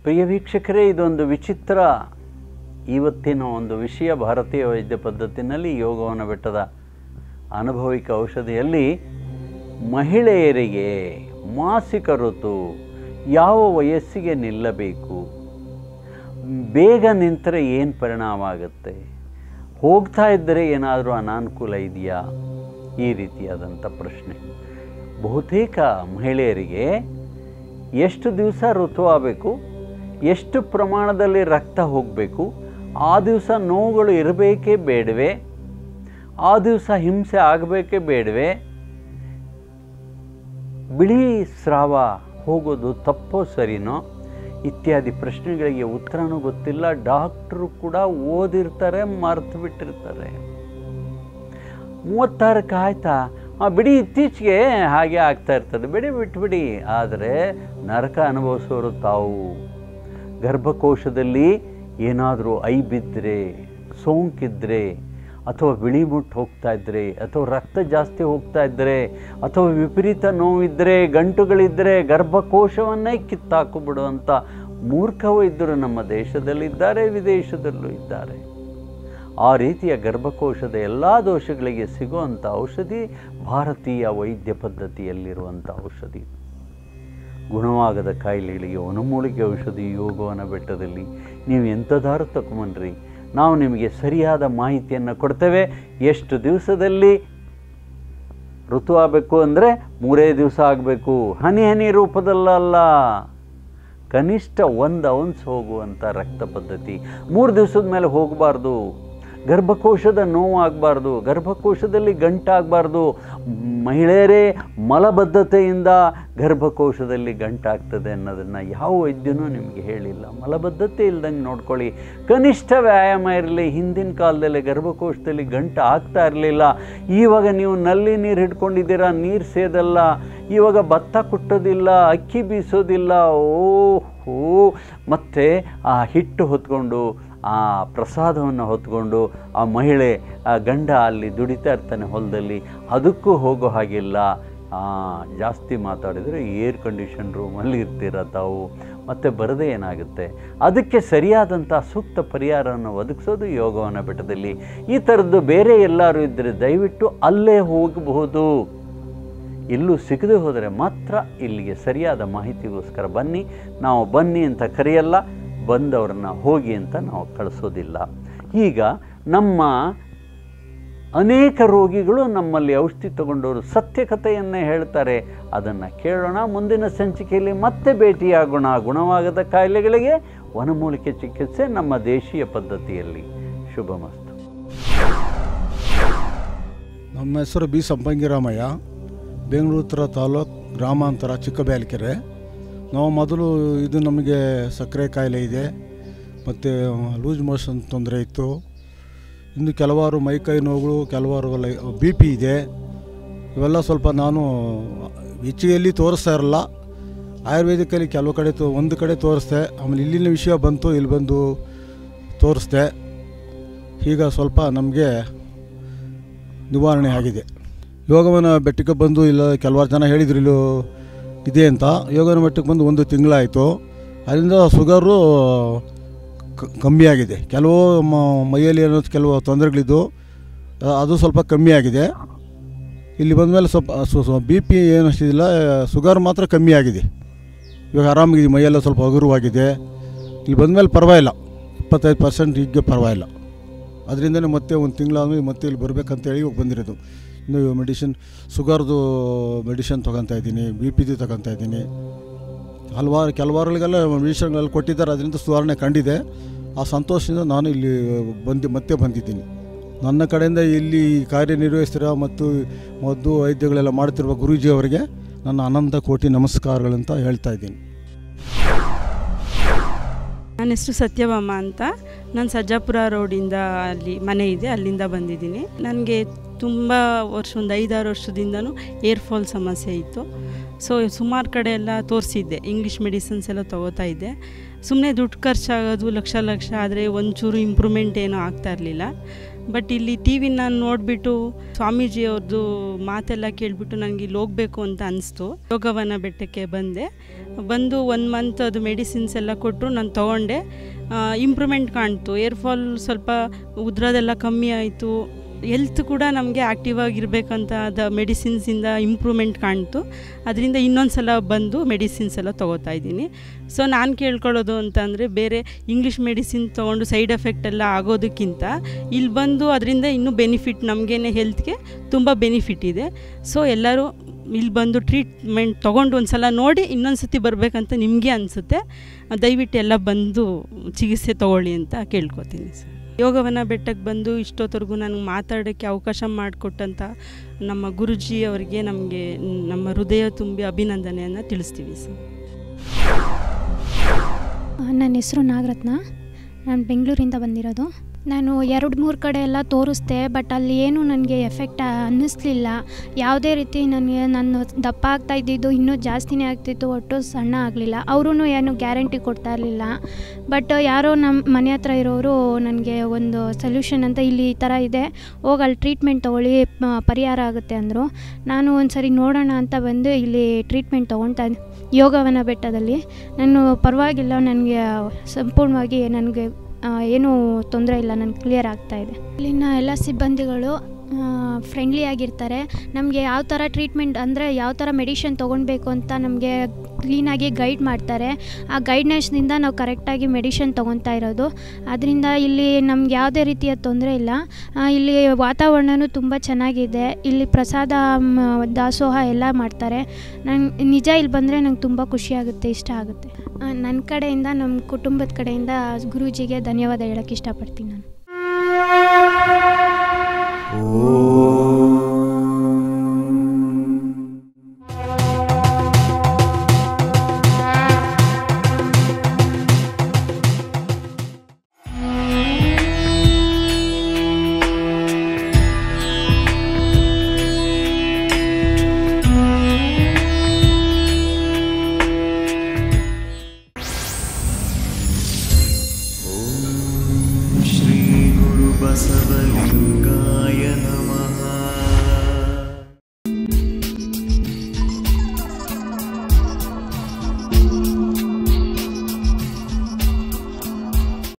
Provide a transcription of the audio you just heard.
ಪ್ರಿಯ ವೀಕ್ಷಕರೇ ಇದೊಂದು ವಿಚಿತ್ರ ಇವತ್ತಿನ ಒಂದು ವಿಷಯ ಭಾರತೀಯ ವೈದ್ಯ ಪದ್ಧತಿನಲ್ಲಿ ಯೋಗವನ ಬೆಟ್ಟದ ಅನುಭವಿಕ ಔಷಧಿಯಲ್ಲಿ ಮಹಿಳೆಯರಿಗೆ ಮಾಸಿಕ ಋತು ಯಾವ ವಯಸ್ಸಿಗೆ ನಿಲ್ಲಬೇಕು ಬೇಗ ನಿಂತರೆ ಏನು ಪರಿಣಾಮ ಆಗುತ್ತೆ ಹೋಗ್ತಾ ಇದ್ದರೆ ಏನಾದರೂ ಅನಾನುಕೂಲ ಇದೆಯಾ ಈ ರೀತಿಯಾದಂಥ ಪ್ರಶ್ನೆ ಬಹುತೇಕ ಮಹಿಳೆಯರಿಗೆ ಎಷ್ಟು ದಿವಸ ಋತು ಆಗಬೇಕು ಎಷ್ಟು ಪ್ರಮಾಣದಲ್ಲಿ ರಕ್ತ ಹೋಗಬೇಕು ಆ ದಿವಸ ನೋವುಗಳು ಇರಬೇಕೇ ಬೇಡವೇ ಆ ದಿವಸ ಹಿಂಸೆ ಆಗಬೇಕೇ ಬೇಡವೇ ಬಿಳಿ ಸ್ರಾವ ಹೋಗೋದು ತಪ್ಪೋ ಸರಿನೋ ಇತ್ಯಾದಿ ಪ್ರಶ್ನೆಗಳಿಗೆ ಉತ್ತರನೂ ಗೊತ್ತಿಲ್ಲ ಡಾಕ್ಟ್ರು ಕೂಡ ಓದಿರ್ತಾರೆ ಮರೆತು ಬಿಟ್ಟಿರ್ತಾರೆ ಮೂವತ್ತಾರಕ್ಕೆ ಆಯ್ತಾ ಆ ಬಿಡಿ ಇತ್ತೀಚೆಗೆ ಹಾಗೆ ಆಗ್ತಾ ಇರ್ತದೆ ಬಿಡಿ ಬಿಟ್ಬಿಡಿ ಆದರೆ ನರಕ ಅನುಭವಿಸೋರು ತಾವು ಗರ್ಭಕೋಶದಲ್ಲಿ ಏನಾದರೂ ಐ ಬಿದ್ದರೆ ಸೋಂಕಿದ್ರೆ ಅಥವಾ ಬಿಳಿ ಮುಟ್ಟು ಹೋಗ್ತಾ ಇದ್ದರೆ ಅಥವಾ ರಕ್ತ ಜಾಸ್ತಿ ಹೋಗ್ತಾ ಇದ್ದರೆ ಅಥವಾ ವಿಪರೀತ ನೋವಿದ್ದರೆ ಗಂಟುಗಳಿದ್ದರೆ ಗರ್ಭಕೋಶವನ್ನೇ ಕಿತ್ತಾಕು ಬಿಡುವಂಥ ಮೂರ್ಖ ವೈದ್ಯರು ನಮ್ಮ ದೇಶದಲ್ಲಿದ್ದಾರೆ ವಿದೇಶದಲ್ಲೂ ಇದ್ದಾರೆ ಆ ರೀತಿಯ ಗರ್ಭಕೋಶದ ಎಲ್ಲ ದೋಷಗಳಿಗೆ ಸಿಗುವಂಥ ಔಷಧಿ ಭಾರತೀಯ ವೈದ್ಯ ಪದ್ಧತಿಯಲ್ಲಿರುವಂಥ ಔಷಧಿ ಗುಣವಾಗದ ಕಾಯಿಲೆಗಳಿಗೆ ವನಮೂಲಿಕೆ ಔಷಧಿ ಯೋಗವನ ಬೆಟ್ಟದಲ್ಲಿ ನೀವು ಎಂಥದಾರು ತಗೊಂಬನ್ರಿ ನಾವು ನಿಮಗೆ ಸರಿಯಾದ ಮಾಹಿತಿಯನ್ನು ಕೊಡ್ತೇವೆ ಎಷ್ಟು ದಿವಸದಲ್ಲಿ ಋತು ಆಗಬೇಕು ಅಂದರೆ ಮೂರೇ ದಿವಸ ಆಗಬೇಕು ಹನಿ ಹನಿ ರೂಪದಲ್ಲಲ್ಲ ಕನಿಷ್ಠ ಒಂದು ಔನ್ಸ್ ಹೋಗುವಂಥ ರಕ್ತ ಪದ್ಧತಿ ಮೂರು ದಿವಸದ ಮೇಲೆ ಹೋಗಬಾರ್ದು ಗರ್ಭಕೋಶದ ನೋವು ಆಗಬಾರ್ದು ಗರ್ಭಕೋಶದಲ್ಲಿ ಗಂಟಾಗಬಾರ್ದು ಮಹಿಳೆಯರೇ ಮಲಬದ್ಧತೆಯಿಂದ ಗರ್ಭಕೋಶದಲ್ಲಿ ಗಂಟಾಗ್ತದೆ ಅನ್ನೋದನ್ನು ಯಾವ ವೈದ್ಯನೂ ನಿಮಗೆ ಹೇಳಿಲ್ಲ ಮಲಬದ್ಧತೆ ಇಲ್ದಂಗೆ ನೋಡ್ಕೊಳ್ಳಿ ಕನಿಷ್ಠ ವ್ಯಾಯಾಮ ಇರಲಿ ಹಿಂದಿನ ಕಾಲದಲ್ಲಿ ಗರ್ಭಕೋಶದಲ್ಲಿ ಗಂಟು ಆಗ್ತಾ ಇರಲಿಲ್ಲ ಇವಾಗ ನೀವು ನಲ್ಲಿ ನೀರು ಹಿಡ್ಕೊಂಡಿದ್ದೀರಾ ನೀರು ಸೇದಲ್ಲ ಇವಾಗ ಭತ್ತ ಕುಟ್ಟೋದಿಲ್ಲ ಅಕ್ಕಿ ಬೀಸೋದಿಲ್ಲ ಓಹೋ ಮತ್ತು ಆ ಹಿಟ್ಟು ಹೊತ್ಕೊಂಡು ಆ ಪ್ರಸಾದವನ್ನು ಹೊತ್ಕೊಂಡು ಆ ಮಹಿಳೆ ಆ ಗಂಡ ಅಲ್ಲಿ ದುಡಿತಾ ಇರ್ತಾನೆ ಹೊಲದಲ್ಲಿ ಅದಕ್ಕೂ ಹೋಗೋ ಹಾಗಿಲ್ಲ ಜಾಸ್ತಿ ಮಾತಾಡಿದರೆ ಏರ್ ಕಂಡೀಷನ್ ರೂಮಲ್ಲಿ ಇರ್ತೀರ ತಾವು ಮತ್ತು ಬರದೇ ಏನಾಗುತ್ತೆ ಅದಕ್ಕೆ ಸರಿಯಾದಂಥ ಸೂಕ್ತ ಪರಿಹಾರವನ್ನು ಒದಗಿಸೋದು ಯೋಗವನ ಬೆಟ್ಟದಲ್ಲಿ ಈ ಥರದ್ದು ಬೇರೆ ಎಲ್ಲರೂ ಇದ್ದರೆ ದಯವಿಟ್ಟು ಅಲ್ಲೇ ಹೋಗಬಹುದು ಎಲ್ಲೂ ಸಿಗದೆ ಹೋದರೆ ಮಾತ್ರ ಇಲ್ಲಿಗೆ ಸರಿಯಾದ ಮಾಹಿತಿಗೋಸ್ಕರ ಬನ್ನಿ ನಾವು ಬನ್ನಿ ಅಂತ ಕರೆಯಲ್ಲ ಬಂದವ್ರನ್ನ ಹೋಗಿ ಅಂತ ನಾವು ಕಳಿಸೋದಿಲ್ಲ ಈಗ ನಮ್ಮ ಅನೇಕ ರೋಗಿಗಳು ನಮ್ಮಲ್ಲಿ ಔಷಧಿ ತಗೊಂಡವರು ಸತ್ಯಕಥೆಯನ್ನೇ ಹೇಳ್ತಾರೆ ಅದನ್ನು ಕೇಳೋಣ ಮುಂದಿನ ಸಂಚಿಕೆಯಲ್ಲಿ ಮತ್ತೆ ಭೇಟಿಯಾಗೋಣ ಗುಣವಾಗದ ಕಾಯಿಲೆಗಳಿಗೆ ವನಮೂಲಿಕೆ ಚಿಕಿತ್ಸೆ ನಮ್ಮ ದೇಶೀಯ ಪದ್ಧತಿಯಲ್ಲಿ ಶುಭಮಸ್ತು ನಮ್ಮ ಹೆಸರು ಬಿ ಸಂಪಂಗಿರಾಮಯ್ಯ ಬೆಂಗಳೂರು ಉತ್ತರ ತಾಲೂಕು ಗ್ರಾಮಾಂತರ ಚಿಕ್ಕಬ್ಯಾಲ್ಕೆರೆ ನಾವು ಮೊದಲು ಇದು ನಮಗೆ ಸಕ್ಕರೆ ಕಾಯಿಲೆ ಇದೆ ಮತ್ತು ಲೂಸ್ ಮೋಷನ್ ತೊಂದರೆ ಇತ್ತು ಇನ್ನು ಕೆಲವಾರು ಮೈಕೈ ನೋವುಗಳು ಕೆಲವಾರು ಲೈ ಬಿ ಪಿ ಇದೆ ಇವೆಲ್ಲ ಸ್ವಲ್ಪ ನಾನು ಹೆಚ್ಚಿಗೆಲ್ಲಿ ತೋರಿಸ್ತಾ ಇರಲ್ಲ ಆಯುರ್ವೇದಿಕಲ್ಲಿ ಕೆಲವು ಕಡೆ ತೋ ಒಂದು ಕಡೆ ತೋರಿಸ್ದೆ ಆಮೇಲೆ ಇಲ್ಲಿನ ವಿಷಯ ಬಂತು ಇಲ್ಲಿ ಬಂದು ತೋರಿಸ್ದೆ ಈಗ ಸ್ವಲ್ಪ ನಮಗೆ ನಿವಾರಣೆ ಆಗಿದೆ ಯೋಗವನ ಬೆಟ್ಟಕ್ಕೆ ಬಂದು ಇಲ್ಲ ಕೆಲವಾರು ಜನ ಹೇಳಿದ್ರು ಇಲ್ಲೂ ಇದೆ ಅಂತ ಯೋಗವನ ಬೆಟ್ಟಕ್ಕೆ ಬಂದು ಒಂದು ತಿಂಗಳಾಯಿತು ಅದರಿಂದ ಶುಗರು ಕ- ಕಮ್ಮಿ ಆಗಿದೆ ಕೆಲವು ಮ- ಮೈಯಲ್ಲಿ ಏನೋ ಕೆಲವು ತೊಂದರೆಗಳಿದ್ದು ಅ- ಅದು ಸ್ವಲ್ಪ ಕಮ್ಮಿ ಆಗಿದೆ ಇಲ್ಲಿ ಬಂದಮೇಲೆ ಸ್ವಲ್ಪ ಬಿ ಪಿ ಏನು ಅಷ್ಟಿಲ್ಲ ಶುಗರ್ ಮಾತ್ರ ಕಮ್ಮಿ ಆಗಿದೆ ಇವಾಗ ಆರಾಮಾಗಿದೆ ಮೈಯೆಲ್ಲ ಸ್ವಲ್ಪ ಹಗುರವಾಗಿದೆ ಇಲ್ಲಿ ಬಂದಮೇಲೆ ಪರವಾಗಿಲ್ಲ ಇಪ್ಪತ್ತೈದು ಪರ್ಸೆಂಟ್ ಈಗ ಪರವಾಗಿಲ್ಲ ಅದರಿಂದನೇ ಮತ್ತೆ ಒಂದು ತಿಂಗಳಾದ್ಮೇಲೆ ಮತ್ತೆ ಇಲ್ಲಿ ಬರಬೇಕಂತೇಳಿ ಇವಾಗ ಬಂದಿರೋದು ಇನ್ನು ಮೆಡಿಸಿನ್ ಶುಗರ್ದು ಮೆಡಿಷನ್ ತೊಗೊತಾ ಇದ್ದೀನಿ ಬಿ ಪಿದು ತೊಗೊತಾ ಇದ್ದೀನಿ ಹಲವಾರು ಕೆಲವಾರುಗಳಿಗೆಲ್ಲ ಮೆಡಿಷನ್ಗಳಲ್ಲಿ ಕೊಟ್ಟಿದ್ದಾರೆ ಅದರಿಂದ ಸುಧಾರಣೆ ಕಂಡಿದೆ ಆ ಸಂತೋಷದಿಂದ ನಾನು ಇಲ್ಲಿ ಬಂದು ಮತ್ತೆ ಬಂದಿದ್ದೀನಿ ನನ್ನ ಕಡೆಯಿಂದ ಇಲ್ಲಿ ಕಾರ್ಯನಿರ್ವಹಿಸ್ತಿರೋ ಮತ್ತು ಮದ್ದು ವೈದ್ಯಗಳೆಲ್ಲ ಮಾಡ್ತಿರುವ ಗುರೂಜಿ ಅವರಿಗೆ ನನ್ನ ಅನಂತ ಕೋಟಿ ನಮಸ್ಕಾರಗಳಂತ ಹೇಳ್ತಾ ಇದ್ದೀನಿ ನನ್ನ ಹೆಸರು ಸತ್ಯಭಾಮ ಅಂತ ನಾನು ಸಜ್ಜಾಪುರ ರೋಡಿಂದ ಅಲ್ಲಿ ಮನೆ ಇದೆ ಅಲ್ಲಿಂದ ಬಂದಿದ್ದೀನಿ ನನಗೆ ತುಂಬ ವರ್ಷ ಒಂದು ಐದಾರು ವರ್ಷದಿಂದನೂ ಏರ್ ಫಾಲ್ ಸಮಸ್ಯೆ ಇತ್ತು ಸೊ ಸುಮಾರು ಕಡೆ ಎಲ್ಲ ತೋರಿಸಿದ್ದೆ ಇಂಗ್ಲೀಷ್ ಮೆಡಿಸಿನ್ಸ್ ಎಲ್ಲ ತೊಗೋತಾ ಇದ್ದೆ ಸುಮ್ಮನೆ ದುಡ್ಡು ಖರ್ಚಾಗೋದು ಲಕ್ಷ ಲಕ್ಷ ಆದರೆ ಒಂಚೂರು ಇಂಪ್ರೂವ್ಮೆಂಟ್ ಏನೂ ಆಗ್ತಾ ಇರಲಿಲ್ಲ ಬಟ್ ಇಲ್ಲಿ ಟಿ ವಿನ ನೋಡಿಬಿಟ್ಟು ಸ್ವಾಮೀಜಿ ಅವ್ರದ್ದು ಮಾತೆಲ್ಲ ಕೇಳಿಬಿಟ್ಟು ನನಗೆ ಇಲ್ಲಿ ಹೋಗಬೇಕು ಅಂತ ಅನಿಸ್ತು ಯೋಗವನ ಬೆಟ್ಟಕ್ಕೆ ಬಂದೆ ಬಂದು ಒನ್ ಮಂತ್ ಅದು ಮೆಡಿಸಿನ್ಸ್ ಎಲ್ಲ ಕೊಟ್ಟರು ನಾನು ತೊಗೊಂಡೆ ಇಂಪ್ರೂವ್ಮೆಂಟ್ ಕಾಣ್ತು ಏರ್ ಫಾಲ್ ಸ್ವಲ್ಪ ಉದ್ರೋದೆಲ್ಲ ಕಮ್ಮಿ ಆಯಿತು ಹೆಲ್ತ್ ಕೂಡ ನಮಗೆ ಆ್ಯಕ್ಟಿವ್ ಆಗಿರ್ಬೇಕಂತ ಅದ ಮೆಡಿಸಿನ್ಸಿಂದ ಇಂಪ್ರೂವ್ಮೆಂಟ್ ಕಾಣ್ತು ಅದರಿಂದ ಇನ್ನೊಂದು ಸಲ ಬಂದು ಮೆಡಿಸಿನ್ಸ್ ಎಲ್ಲ ತೊಗೋತಾ ಇದ್ದೀನಿ ಸೊ ನಾನು ಕೇಳ್ಕೊಳ್ಳೋದು ಅಂತಂದರೆ ಬೇರೆ ಇಂಗ್ಲೀಷ್ ಮೆಡಿಸಿನ್ ತೊಗೊಂಡು ಸೈಡ್ ಎಫೆಕ್ಟ್ ಎಲ್ಲ ಆಗೋದಕ್ಕಿಂತ ಇಲ್ಲಿ ಬಂದು ಅದರಿಂದ ಇನ್ನೂ ಬೆನಿಫಿಟ್ ನಮಗೇನೆ ಹೆಲ್ತ್ಗೆ ತುಂಬ ಬೆನಿಫಿಟ್ ಇದೆ ಸೊ ಎಲ್ಲರೂ ಇಲ್ಲಿ ಬಂದು ಟ್ರೀಟ್ಮೆಂಟ್ ತೊಗೊಂಡು ಒಂದು ಸಲ ನೋಡಿ ಇನ್ನೊಂದು ಸತಿ ಬರಬೇಕಂತ ನಿಮಗೆ ಅನಿಸುತ್ತೆ ದಯವಿಟ್ಟು ಎಲ್ಲ ಬಂದು ಚಿಕಿತ್ಸೆ ತೊಗೊಳ್ಳಿ ಅಂತ ಕೇಳ್ಕೊತೀನಿ ಸರ್ ಯೋಗವನ ಬೆಟ್ಟಕ್ಕೆ ಬಂದು ಇಷ್ಟೊತ್ತವರೆಗೂ ನನಗೆ ಮಾತಾಡೋಕ್ಕೆ ಅವಕಾಶ ಮಾಡಿಕೊಟ್ಟಂಥ ನಮ್ಮ ಗುರುಜಿ ಅವರಿಗೆ ನಮಗೆ ನಮ್ಮ ಹೃದಯ ತುಂಬಿ ಅಭಿನಂದನೆಯನ್ನು ತಿಳಿಸ್ತೀವಿ ಸರ್ ನನ್ನ ಹೆಸರು ನಾಗರತ್ನ ನಾನು ಬೆಂಗಳೂರಿಂದ ಬಂದಿರೋದು ನಾನು ಎರಡು ಮೂರು ಕಡೆ ಎಲ್ಲ ತೋರಿಸ್ದೆ ಬಟ್ ಅಲ್ಲಿ ಏನು ನನಗೆ ಎಫೆಕ್ಟ್ ಅನ್ನಿಸ್ಲಿಲ್ಲ ಯಾವುದೇ ರೀತಿ ನನಗೆ ನಾನು ದಪ್ಪ ಆಗ್ತಾ ಇದ್ದಿದ್ದು ಇನ್ನೂ ಜಾಸ್ತಿನೇ ಆಗ್ತಿತ್ತು ಒಟ್ಟು ಸಣ್ಣ ಆಗಲಿಲ್ಲ ಅವರೂ ಏನು ಗ್ಯಾರಂಟಿ ಕೊಡ್ತಾ ಇರಲಿಲ್ಲ ಬಟ್ ಯಾರೋ ನಮ್ಮ ಮನೆ ಹತ್ರ ಇರೋರು ನನಗೆ ಒಂದು ಸೊಲ್ಯೂಷನ್ ಅಂತ ಇಲ್ಲಿ ಈ ಥರ ಇದೆ ಹೋಗಿ ಅಲ್ಲಿ ಟ್ರೀಟ್ಮೆಂಟ್ ತೊಗೊಳ್ಳಿ ಪ- ಪರಿಹಾರ ಆಗುತ್ತೆ ಅಂದರು ನಾನು ಒಂದು ಸರಿ ನೋಡೋಣ ಅಂತ ಬಂದು ಇಲ್ಲಿ ಟ್ರೀಟ್ಮೆಂಟ್ ತೊಗೊಳ್ತಾ ಇದ್ದೆ ಯೋಗವನ ಬೆಟ್ಟದಲ್ಲಿ ನಾನು ಪರವಾಗಿಲ್ಲ ನನಗೆ ಸಂಪೂರ್ಣವಾಗಿ ನನಗೆ ಏನೂ ತೊಂದರೆ ಇಲ್ಲ ನನಗೆ ಕ್ಲಿಯರ್ ಆಗ್ತಾ ಇದೆ ಇಲ್ಲಿನ ಎಲ್ಲ ಸಿಬ್ಬಂದಿಗಳು ಫ್ರೆಂಡ್ಲಿ ಆಗಿರ್ತಾರೆ ನಮಗೆ ಯಾವ ಥರ ಟ್ರೀಟ್ಮೆಂಟ್ ಅಂದರೆ ಯಾವ ಥರ ಮೆಡಿಷನ್ ತೊಗೊಳ್ಬೇಕು ಅಂತ ನಮಗೆ ಕ್ಲೀನಾಗಿ ಗೈಡ್ ಮಾಡ್ತಾರೆ ಆ ಗೈಡ್ನೆಸ್ನಿಂದ ನಾವು ಕರೆಕ್ಟಾಗಿ ಮೆಡಿಷನ್ ತೊಗೊತಾ ಇರೋದು ಅದರಿಂದ ಇಲ್ಲಿ ನಮ್ಗೆ ಯಾವುದೇ ರೀತಿಯ ತೊಂದರೆ ಇಲ್ಲ ಆ, ಇಲ್ಲಿ ವಾತಾವರಣವೂ ತುಂಬ ಚೆನ್ನಾಗಿದೆ ಇಲ್ಲಿ ಪ್ರಸಾದ ಮ್, ದಾಸೋಹ ಎಲ್ಲ ಮಾಡ್ತಾರೆ ನಂಗೆ ನಿಜ ಇಲ್ಲಿ ಬಂದರೆ ನಂಗೆ ತುಂಬ ಖುಷಿಯಾಗುತ್ತೆ ಇಷ್ಟ ಆಗುತ್ತೆ ನನ್ನ ಕಡೆಯಿಂದ ನಮ್ಮ ಕುಟುಂಬದ ಕಡೆಯಿಂದ ಗುರೂಜಿಗೆ ಧನ್ಯವಾದ ಹೇಳೋಕ್ಕೆ ಇಷ್ಟಪಡ್ತೀನಿ ನಾನು श्रीगुरुबसवलिङ्गाय नमः